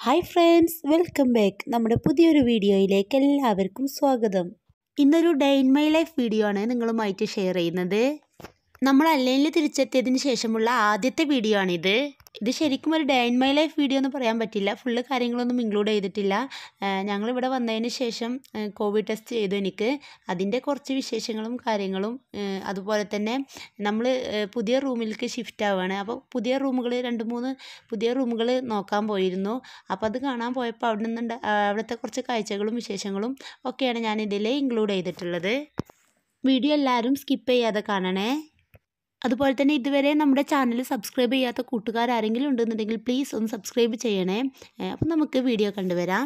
hi friends welcome back നമ്മുടെ പുതിയൊരു വീഡിയോയിലേക്ക് എല്ലാവർക്കും സ്വാഗതം ഇന്നൊരു day in my life video ആണ് നിങ്ങളുമായിട്ട് ഷെയർ ചെയ്യുന്നത് നമ്മൾ അല്ലയിൽ തിരിച്ചെത്തിയതിന് ശേഷമുള്ള ആദ്യത്തെ വീഡിയോ ആണിത് ഇത് ശരിക്കും ഒരു day in my life video എന്ന് പറയാൻ പറ്റില്ല ഫുള്ള് കാര്യങ്ങളൊന്നും ഇൻക്ലൂഡ് ചെയ്തിട്ടില്ല ആഹ് ഞങ്ങളിവിടെ വന്നതിന് ശേഷം ആഹ് കോവിഡ് ടെസ്റ്റ് ചെയ്തു എനിക്ക് അതിൻ്റെ കുറച്ച് വിശേഷങ്ങളും കാര്യങ്ങളും ആഹ് അതുപോലെ തന്നെ നമ്മൾ പുതിയ റൂമിലേക്ക് ഷിഫ്റ്റ് ആവുകയാണ് അപ്പോൾ പുതിയ റൂമുകൾ രണ്ട് മൂന്ന് പുതിയ റൂമുകൾ നോക്കാൻ പോയിരുന്നു അപ്പോൾ അത് കാണാൻ പോയപ്പോൾ അവിടെ നിന്ന് അവിടുത്തെ കുറച്ച് കാഴ്ചകളും വിശേഷങ്ങളും ഒക്കെയാണ് ഞാൻ ഇതിൽ ഇൻക്ലൂഡ് ചെയ്തിട്ടുള്ളത് വീഡിയോ എല്ലാവരും സ്കിപ്പ് ചെയ്യാതെ കാണണേ അതുപോലെ തന്നെ ഇതുവരെ നമ്മുടെ ചാനൽ സബ്സ്ക്രൈബ് ചെയ്യാത്ത കൂട്ടുകാർ ആരെങ്കിലും ഉണ്ടെന്നുണ്ടെങ്കിൽ പ്ലീസ് ഒന്ന് സബ്സ്ക്രൈബ് ചെയ്യണേ അപ്പം നമുക്ക് വീഡിയോ കണ്ടുവരാം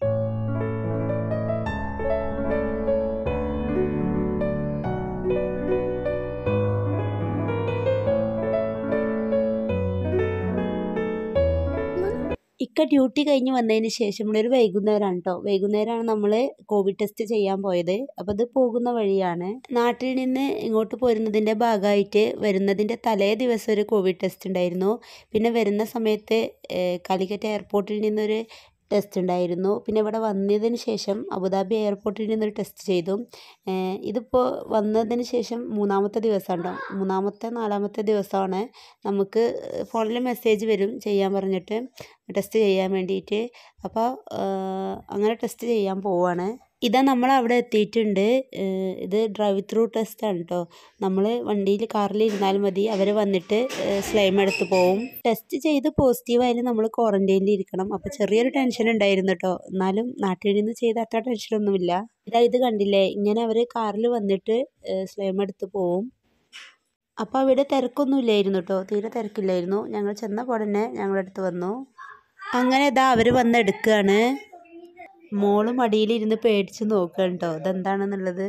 ഇക്ക ഡ്യൂട്ടി കഴിഞ്ഞ് വന്നതിന് ശേഷം ഒരു വൈകുന്നേരമാണ് കേട്ടോ വൈകുന്നേരമാണ് നമ്മൾ കോവിഡ് ടെസ്റ്റ് ചെയ്യാൻ പോയത് അപ്പോൾ അത് പോകുന്ന വഴിയാണ് നാട്ടിൽ നിന്ന് ഇങ്ങോട്ട് പോരുന്നതിൻ്റെ ഭാഗമായിട്ട് വരുന്നതിൻ്റെ തലേ ദിവസം ഒരു കോവിഡ് ടെസ്റ്റ് ഉണ്ടായിരുന്നു പിന്നെ വരുന്ന സമയത്ത് ഏഹ്, കാലിക്കറ്റ് എയർപോർട്ടിൽ നിന്നൊരു ടെസ്റ്റ് ഉണ്ടായിരുന്നു പിന്നെ ഇവിടെ വന്നതിന് ശേഷം അബുദാബി എയർപോർട്ടിൽ നിന്നൊരു ടെസ്റ്റ് ചെയ്തു ഏഹ്, ഇതിപ്പോൾ വന്നതിന് ശേഷം മൂന്നാമത്തെ ദിവസമാണ് കേട്ടോ മൂന്നാമത്തെ നാലാമത്തെ ദിവസമാണ് നമുക്ക് ഫോണിൽ മെസ്സേജ് വരും ചെയ്യാൻ പറഞ്ഞിട്ട് ടെസ്റ്റ് ചെയ്യാൻ വേണ്ടിയിട്ട് അപ്പോൾ അങ്ങനെ ടെസ്റ്റ് ചെയ്യാൻ പോവാണ് ഇതാ നമ്മൾ അവിടെ എത്തിയിട്ടുണ്ട് ഏഹ് ഇത് ഡ്രൈവ് ത്രൂ ടെസ്റ്റ് ആണ് കേട്ടോ നമ്മൾ വണ്ടിയിൽ കാറിൽ ഇരുന്നാൽ മതി അവർ വന്നിട്ട് സ്ലൈം എടുത്ത് പോവും ടെസ്റ്റ് ചെയ്ത് പോസിറ്റീവ് ആയാലും നമ്മൾ ക്വാറന്റൈനിൽ ഇരിക്കണം അപ്പോൾ ചെറിയൊരു ടെൻഷൻ ഉണ്ടായിരുന്നു കേട്ടോ എന്നാലും നാട്ടിൽ നിന്ന് ചെയ്ത അത്ര ടെൻഷനൊന്നുമില്ല ഇതാ ഇത് കണ്ടില്ലേ ഇങ്ങനെ അവർ കാറിൽ വന്നിട്ട് സ്ലൈം എടുത്ത് പോവും അപ്പോൾ അവിടെ തിരക്കൊന്നും ഇല്ലായിരുന്നു കേട്ടോ തീരെ തിരക്കില്ലായിരുന്നു ഞങ്ങൾ ചെന്നപ്പോൾ തന്നെ ഞങ്ങളുടെ അടുത്ത് വന്നു അങ്ങനെ ഇതാ അവർ വന്ന് എടുക്കുകയാണ് മോള് മടിയിലിരുന്ന് പേടിച്ച് നോക്കുകയാണ് കേട്ടോ ഇതെന്താണെന്നുള്ളത്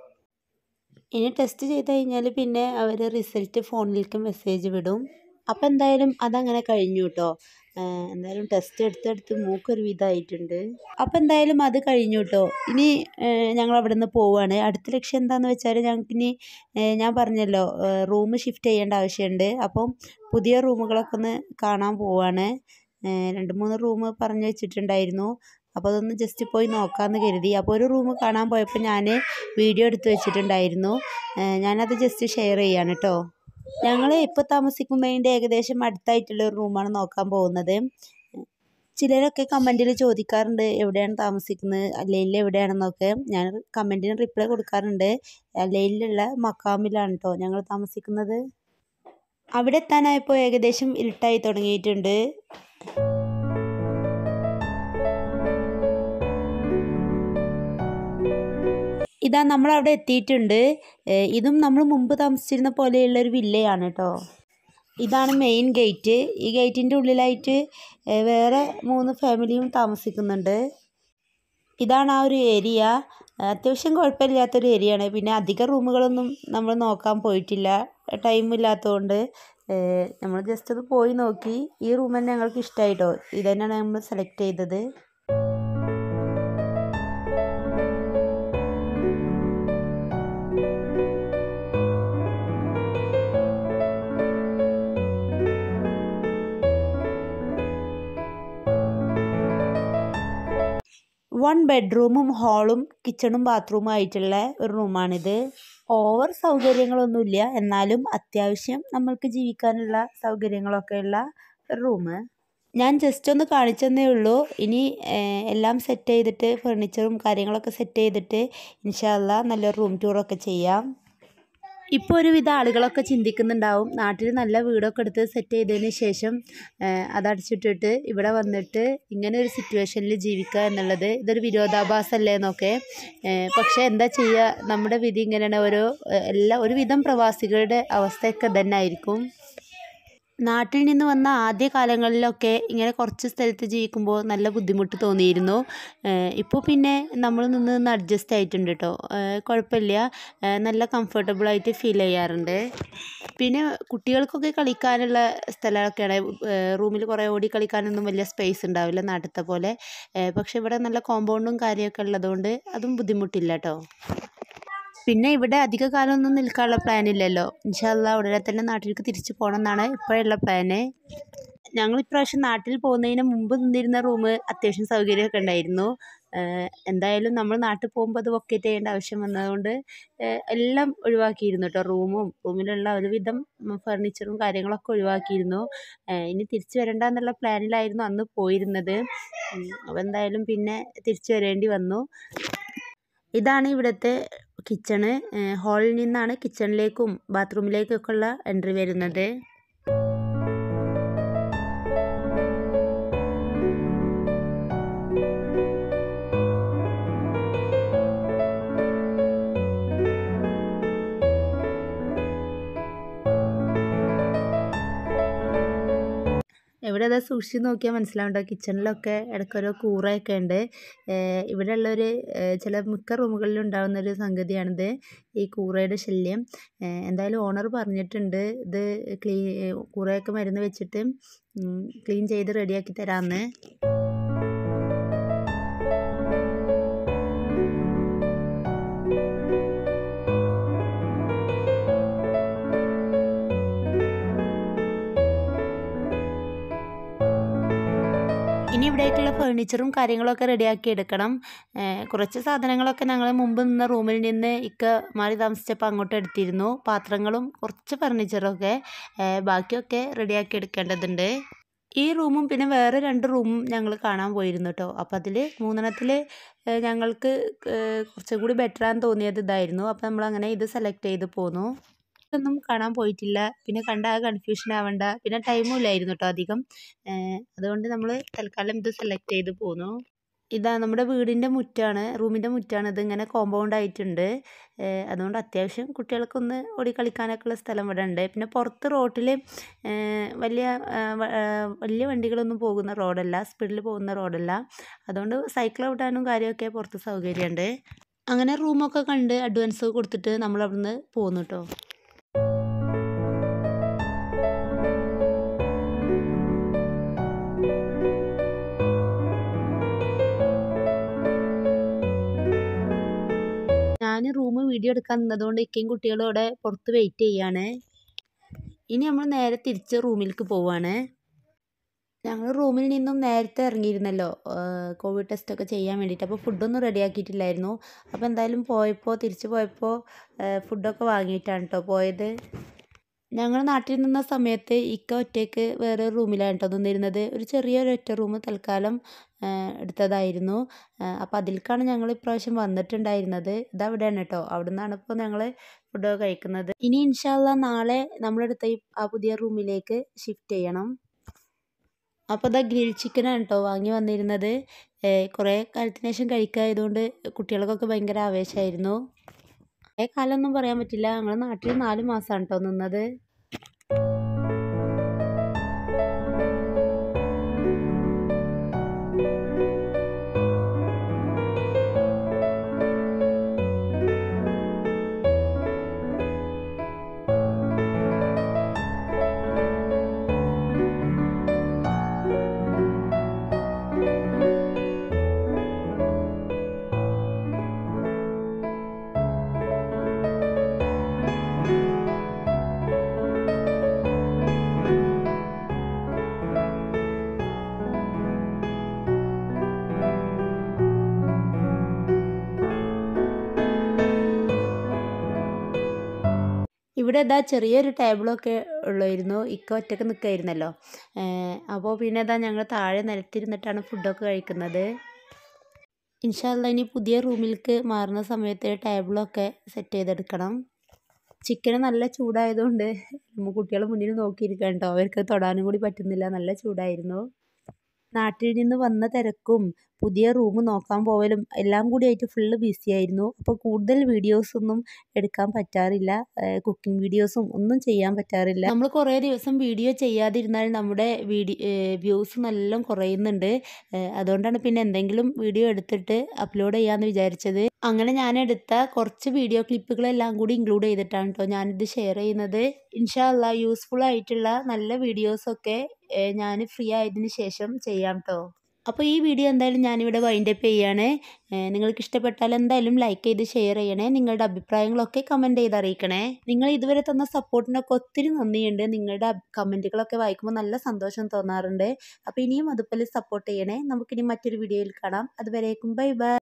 ഇനി ടെസ്റ്റ് ചെയ്ത് കഴിഞ്ഞാൽ പിന്നെ അവർ റിസൾട്ട് ഫോണിലേക്ക് മെസ്സേജ് വിടും അപ്പം എന്തായാലും അതങ്ങനെ കഴിഞ്ഞു കേട്ടോ ഏഹ് എന്തായാലും ടെസ്റ്റ് എടുത്തെടുത്ത് മൂക്കൊരു വിധമായിട്ടുണ്ട് അപ്പം എന്തായാലും അത് കഴിഞ്ഞു കേട്ടോ ഇനി ഞങ്ങൾ അവിടെ നിന്ന് പോവുകയാണ് അടുത്ത ലക്ഷ്യം എന്താണെന്ന് വെച്ചാൽ ഞങ്ങൾക്ക് ഇനി ഏഹ് ഞാൻ പറഞ്ഞല്ലോ റൂം ഷിഫ്റ്റ് ചെയ്യേണ്ട ആവശ്യമുണ്ട് അപ്പം പുതിയ റൂമുകളൊക്കെ ഒന്ന് കാണാൻ പോവാണ് ഏഹ് രണ്ട് മൂന്ന് റൂം പറഞ്ഞു വെച്ചിട്ടുണ്ടായിരുന്നു അപ്പോൾ അതൊന്ന് ജസ്റ്റ് പോയി നോക്കാമെന്ന് കരുതി അപ്പോൾ ഒരു റൂം കാണാൻ പോയപ്പോൾ ഞാൻ വീഡിയോ എടുത്ത് വെച്ചിട്ടുണ്ടായിരുന്നു ഏഹ് ഞാനത് ജസ്റ്റ് ഷെയർ ചെയ്യാണ് കേട്ടോ ഞങ്ങൾ ഇപ്പോൾ താമസിക്കുന്നതിൻ്റെ ഏകദേശം അടുത്തായിട്ടുള്ള ഒരു റൂമാണ് നോക്കാൻ പോകുന്നത് ചിലരൊക്കെ കമൻറ്റിൽ ചോദിക്കാറുണ്ട് എവിടെയാണ് താമസിക്കുന്നത് അല്ലയിൽ എവിടെയാണെന്നൊക്കെ ഞാൻ കമൻറ്റിന് റിപ്ലൈ കൊടുക്കാറുണ്ട് അല്ലയിലുള്ള മക്കാമിലാണ് കേട്ടോ ഞങ്ങൾ താമസിക്കുന്നത് അവിടെ എത്താനായപ്പോൾ ഏകദേശം ഇരുട്ടായി തുടങ്ങിയിട്ടുണ്ട് ഇതാ നമ്മൾ അവിടെ എത്തിയിട്ടുണ്ട് ഏഹ് ഇതും നമ്മൾ മുമ്പ് താമസിച്ചിരുന്ന പോലെയുള്ള ഒരു വില്ലയാണ് കേട്ടോ ഇതാണ് മെയിൻ ഗേറ്റ് ഈ ഗേറ്റിൻ്റെ ഉള്ളിലായിട്ട് ഏഹ് വേറെ മൂന്ന് ഫാമിലിയും താമസിക്കുന്നുണ്ട് ഇതാണ് ആ ഒരു ഏരിയ അത്യാവശ്യം കുഴപ്പമില്ലാത്തൊരു ഏരിയയാണ് പിന്നെ അധിക റൂമുകളൊന്നും നമ്മൾ നോക്കാൻ പോയിട്ടില്ല ടൈം ഇല്ലാത്തതുകൊണ്ട് നമ്മൾ ജസ്റ്റ് ഒന്ന് പോയി നോക്കി ഈ റൂം തന്നെ ഞങ്ങൾക്ക് ഇഷ്ടമായിട്ടോ ഇത് തന്നെയാണ് നമ്മൾ സെലക്ട് ചെയ്തത് വൺ ബെഡ്റൂമും ഹാളും കിച്ചണും ബാത്റൂമും ആയിട്ടുള്ള ഒരു റൂമാണിത് ഓവർ സൗകര്യങ്ങളൊന്നുമില്ല എന്നാലും അത്യാവശ്യം നമ്മൾക്ക് ജീവിക്കാനുള്ള സൗകര്യങ്ങളൊക്കെ ഉള്ള ഒരു റൂം ഞാൻ ജസ്റ്റ് ഒന്ന് കാണിച്ചെന്നേ ഉള്ളൂ ഇനി ഏഹ്, എല്ലാം സെറ്റ് ചെയ്തിട്ട് ഫർണിച്ചറും കാര്യങ്ങളൊക്കെ സെറ്റ് ചെയ്തിട്ട് ഇൻഷാല്ല നല്ലൊരു റൂം ടൂറൊക്കെ ചെയ്യാം ഇപ്പോൾ ഒരുവിധ ആളുകളൊക്കെ ചിന്തിക്കുന്നുണ്ടാവും നാട്ടിൽ നല്ല വീടൊക്കെ എടുത്ത് സെറ്റ് ചെയ്തതിന് ശേഷം ഏഹ്, അതടച്ചിട്ടിട്ട് ഇവിടെ വന്നിട്ട് ഇങ്ങനെ ഒരു സിറ്റുവേഷനിൽ ജീവിക്കുക എന്നുള്ളത് ഇതൊരു വിരോധാഭാസമല്ലേ എന്നൊക്കെ ഏഹ്, പക്ഷേ എന്താ ചെയ്യുക നമ്മുടെ വിധി ഇങ്ങനെയാണ് ഓരോ ഏഹ്, എല്ലാ ഒരുവിധം പ്രവാസികളുടെ അവസ്ഥയൊക്കെ തന്നെ ആയിരിക്കും നാട്ടിൽ നിന്ന് വന്ന ആദ്യ കാലങ്ങളിലൊക്കെ ഇങ്ങനെ കുറച്ച് സ്ഥലത്ത് ജീവിക്കുമ്പോൾ നല്ല ബുദ്ധിമുട്ട് തോന്നിയിരുന്നു ഇപ്പോൾ പിന്നെ നമ്മൾ നിന്ന് നിന്ന് അഡ്ജസ്റ്റ് ആയിട്ടുണ്ട് കേട്ടോ കുഴപ്പമില്ല ഏഹ് നല്ല കംഫർട്ടബിളായിട്ട് ഫീൽ ചെയ്യാറുണ്ട് പിന്നെ കുട്ടികൾക്കൊക്കെ കളിക്കാനുള്ള സ്ഥലമൊക്കെയാണ് റൂമിൽ കുറേ ഓടി കളിക്കാനൊന്നും വലിയ സ്പേസ് ഉണ്ടാവില്ല നാട്ടിലത്തെ പോലെ ഏഹ് പക്ഷെ ഇവിടെ നല്ല കോമ്പൗണ്ടും കാര്യമൊക്കെ ഉള്ളതുകൊണ്ട് അതും ബുദ്ധിമുട്ടില്ല കേട്ടോ പിന്നെ ഇവിടെ അധിക കാലമൊന്നും നിൽക്കാനുള്ള പ്ലാൻ ഇല്ലല്ലോ ഇൻഷാല്ല ഉടനെ തന്നെ നാട്ടിലേക്ക് തിരിച്ചു പോകണം എന്നാണ് ഇപ്പോഴുള്ള പ്ലാന് ഞങ്ങൾ ഇപ്രാവശ്യം നാട്ടിൽ പോകുന്നതിന് മുമ്പ് നിന്നിരുന്ന റൂം അത്യാവശ്യം സൗകര്യമൊക്കെ ഉണ്ടായിരുന്നു എന്തായാലും നമ്മൾ നാട്ടിൽ പോകുമ്പോൾ അത് വൊക്കേറ്റ് ചെയ്യേണ്ട ആവശ്യം വന്നതുകൊണ്ട് എല്ലാം ഒഴിവാക്കിയിരുന്നു കേട്ടോ റൂമും റൂമിലുള്ള ഒരുവിധം ഫർണിച്ചറും കാര്യങ്ങളൊക്കെ ഒഴിവാക്കിയിരുന്നു ഇനി തിരിച്ചു വരണ്ട എന്നുള്ള പ്ലാനിലായിരുന്നു അന്ന് പോയിരുന്നത് അപ്പോൾ എന്തായാലും പിന്നെ തിരിച്ചു വരേണ്ടി വന്നു ഇതാണ് ഇവിടുത്തെ കിച്ചണ് ഹാളിൽ നിന്നാണ് കിച്ചണിലേക്കും ബാത്റൂമിലേക്കൊക്കെ ഉള്ള എൻട്രി വരുന്നത് ഇവിടെ അതാ സൂക്ഷിച്ച് നോക്കിയാൽ മനസ്സിലാവുണ്ടോ കിച്ചണിലൊക്കെ ഇടയ്ക്കൊരു കൂറയൊക്കെ ഉണ്ട് ഇവിടെ ഉള്ളൊരു ചില മിക്ക റൂമുകളിലും ഉണ്ടാകുന്ന ഒരു സംഗതിയാണിത് ഈ കൂറയുടെ ശല്യം എന്തായാലും ഓണർ പറഞ്ഞിട്ടുണ്ട് ഇത് ക്ലീ കൂറയൊക്കെ മരുന്ന് വെച്ചിട്ട് ക്ലീൻ ചെയ്ത് റെഡിയാക്കി തരാമെന്ന് ഇനി ഇവിടേക്കുള്ള ഫേർണിച്ചറും കാര്യങ്ങളൊക്കെ റെഡിയാക്കി എടുക്കണം കുറച്ച് സാധനങ്ങളൊക്കെ ഞങ്ങൾ മുമ്പ് നിന്ന റൂമിൽ നിന്ന് ഇക്ക മാറി താമസിച്ചപ്പോൾ അങ്ങോട്ട് എടുത്തിരുന്നു പാത്രങ്ങളും കുറച്ച് ഫർണിച്ചറൊക്കെ ബാക്കിയൊക്കെ റെഡിയാക്കി എടുക്കേണ്ടതുണ്ട് ഈ റൂമും പിന്നെ വേറെ രണ്ട് റൂമും ഞങ്ങൾ കാണാൻ പോയിരുന്നു കേട്ടോ അപ്പോൾ അതിൽ മൂന്നെണ്ണത്തിൽ ഞങ്ങൾക്ക് കുറച്ചും കൂടി ബെറ്ററാന്ന് തോന്നിയത് ഇതായിരുന്നു അപ്പോൾ നമ്മളങ്ങനെ ഇത് സെലക്ട് ചെയ്ത് പോന്നു ഒന്നും കാണാൻ പോയിട്ടില്ല പിന്നെ കണ്ട ആ കൺഫ്യൂഷൻ ആവണ്ട പിന്നെ ടൈമും ഇല്ലായിരുന്നു കേട്ടോ അധികം അതുകൊണ്ട് നമ്മൾ തൽക്കാലം ഇത് സെലക്ട് ചെയ്ത് പോന്നു ഇതാ നമ്മുടെ വീടിൻ്റെ മുറ്റാണ് റൂമിൻ്റെ മുറ്റാണ് ഇതിങ്ങനെ കോമ്പൗണ്ട് ആയിട്ടുണ്ട് അതുകൊണ്ട് അത്യാവശ്യം കുട്ടികൾക്കൊന്ന് ഓടി കളിക്കാനൊക്കെ ഉള്ള സ്ഥലം ഇവിടെ ഉണ്ട് പിന്നെ പുറത്ത് റോട്ടിൽ വലിയ വലിയ വണ്ടികളൊന്നും പോകുന്ന റോഡല്ല സ്പീഡിൽ പോകുന്ന റോഡല്ല അതുകൊണ്ട് സൈക്കിൾ ഓടാനും കാര്യമൊക്കെ പുറത്ത് സൗകര്യമുണ്ട് അങ്ങനെ റൂമൊക്കെ കണ്ട് അഡ്വാൻസ് കൊടുത്തിട്ട് നമ്മൾ അവിടുന്ന് പോന്നു കേട്ടോ ഞാൻ റൂം വീഡിയോ എടുക്കാൻ നിന്നതുകൊണ്ട് ഇക്കയും കുട്ടികളും അവിടെ പുറത്ത് വെയിറ്റ് ചെയ്യാണ് ഇനി നമ്മൾ നേരെ തിരിച്ച് റൂമിലേക്ക് പോവാണ് ഞങ്ങൾ റൂമിൽ നിന്നും നേരത്തെ ഇറങ്ങിയിരുന്നല്ലോ കോവിഡ് ടെസ്റ്റ് ഒക്കെ ചെയ്യാൻ വേണ്ടിയിട്ട് അപ്പോൾ ഫുഡൊന്നും റെഡി ആക്കിയിട്ടില്ലായിരുന്നു അപ്പോൾ എന്തായാലും പോയപ്പോൾ തിരിച്ച് പോയപ്പോൾ ഫുഡൊക്കെ വാങ്ങിയിട്ടാണ് കേട്ടോ പോയത് ഞങ്ങൾ നാട്ടിൽ നിന്ന സമയത്ത് ഇക്ക ഒറ്റയ്ക്ക് വേറെ റൂമിലാണ് കേട്ടോ നിന്നിരുന്നത് ഒരു ചെറിയൊരു ഒറ്റ റൂം തൽക്കാലം എടുത്തതായിരുന്നു അപ്പോൾ അതിലേക്കാണ് ഞങ്ങൾ ഇപ്രാവശ്യം വന്നിട്ടുണ്ടായിരുന്നത് ഇതവിടെയാണ് കേട്ടോ അവിടെ നിന്നാണ് ഇപ്പോൾ ഞങ്ങൾ ഫുഡൊക്കെ കഴിക്കുന്നത് ഇനി ഇൻഷാല്ല നാളെ നമ്മളെടുത്ത ഈ ആ പുതിയ റൂമിലേക്ക് ഷിഫ്റ്റ് ചെയ്യണം അപ്പോൾ ഇതാ ഗ്രിൽ ചിക്കനാണ് കേട്ടോ വാങ്ങി വന്നിരുന്നത് കുറേ കാലത്തിന് ശേഷം കഴിക്കായതുകൊണ്ട് കുട്ടികൾക്കൊക്കെ ഭയങ്കര ആവേശമായിരുന്നു കുറേ കാലമൊന്നും പറയാൻ പറ്റില്ല ഞങ്ങൾ നാട്ടിൽ നാല് മാസമാണ് കേട്ടോ നിന്നത് ഇവിടെ ഇതാ ചെറിയൊരു ടേബിളൊക്കെ ഉള്ളായിരുന്നു ഇക്ക ഒറ്റക്ക് നിൽക്കുമായിരുന്നല്ലോ അപ്പോൾ പിന്നെ ഇതാ ഞങ്ങൾ താഴെ നിലത്തിരുന്നിട്ടാണ് ഫുഡൊക്കെ കഴിക്കുന്നത് ഇൻഷാല്ല ഇനി പുതിയ റൂമിലേക്ക് മാറുന്ന സമയത്ത് ടേബിളൊക്കെ സെറ്റ് ചെയ്തെടുക്കണം ചിക്കൻ നല്ല ചൂടായതുകൊണ്ട് കുട്ടികൾ മുന്നിൽ നോക്കിയിരിക്കാം കേട്ടോ അവർക്ക് തൊടാനും കൂടി പറ്റുന്നില്ല നല്ല ചൂടായിരുന്നു നാട്ടിൽ നിന്ന് വന്ന തിരക്കും പുതിയ റൂം നോക്കാൻ പോവലും എല്ലാം കൂടി ആയിട്ട് ഫുള്ള് ബിസി ആയിരുന്നു അപ്പോൾ കൂടുതൽ വീഡിയോസൊന്നും എടുക്കാൻ പറ്റാറില്ല കുക്കിംഗ് വീഡിയോസും ഒന്നും ചെയ്യാൻ പറ്റാറില്ല നമ്മൾ കുറേ ദിവസം വീഡിയോ ചെയ്യാതിരുന്നാൽ നമ്മുടെ വീഡിയോ വ്യൂസ് നല്ല കുറയുന്നുണ്ട് അതുകൊണ്ടാണ് പിന്നെ എന്തെങ്കിലും വീഡിയോ എടുത്തിട്ട് അപ്ലോഡ് ചെയ്യാമെന്ന് വിചാരിച്ചത് അങ്ങനെ ഞാൻ എടുത്ത കുറച്ച് വീഡിയോ ക്ലിപ്പുകളെല്ലാം കൂടി ഇൻക്ലൂഡ് ചെയ്തിട്ടാണ് കേട്ടോ ഞാനിത് ഷെയർ ചെയ്യുന്നത് ഇൻഷാല്ല യൂസ്ഫുൾ ആയിട്ടുള്ള നല്ല വീഡിയോസൊക്കെ ഞാൻ ഫ്രീ ആയതിനു ശേഷം ചെയ്യാം കേട്ടോ അപ്പോൾ ഈ വീഡിയോ എന്തായാലും ഞാനിവിടെ വൈൻഡപ്പ് ചെയ്യാണ് നിങ്ങൾക്ക് ഇഷ്ടപ്പെട്ടാൽ എന്തായാലും ലൈക്ക് ചെയ്ത് ഷെയർ ചെയ്യണേ നിങ്ങളുടെ അഭിപ്രായങ്ങളൊക്കെ കമൻറ്റ് ചെയ്ത് അറിയിക്കണേ നിങ്ങൾ ഇതുവരെ തന്ന സപ്പോർട്ടിനൊക്കെ ഒത്തിരി നന്ദിയുണ്ട് നിങ്ങളുടെ കമൻറ്റുകളൊക്കെ വായിക്കുമ്പോൾ നല്ല സന്തോഷം തോന്നാറുണ്ട് അപ്പോൾ ഇനിയും അതുപോലെ സപ്പോർട്ട് ചെയ്യണേ നമുക്കിനി മറ്റൊരു വീഡിയോയിൽ കാണാം അതുവരേക്കും ബൈ ബൈ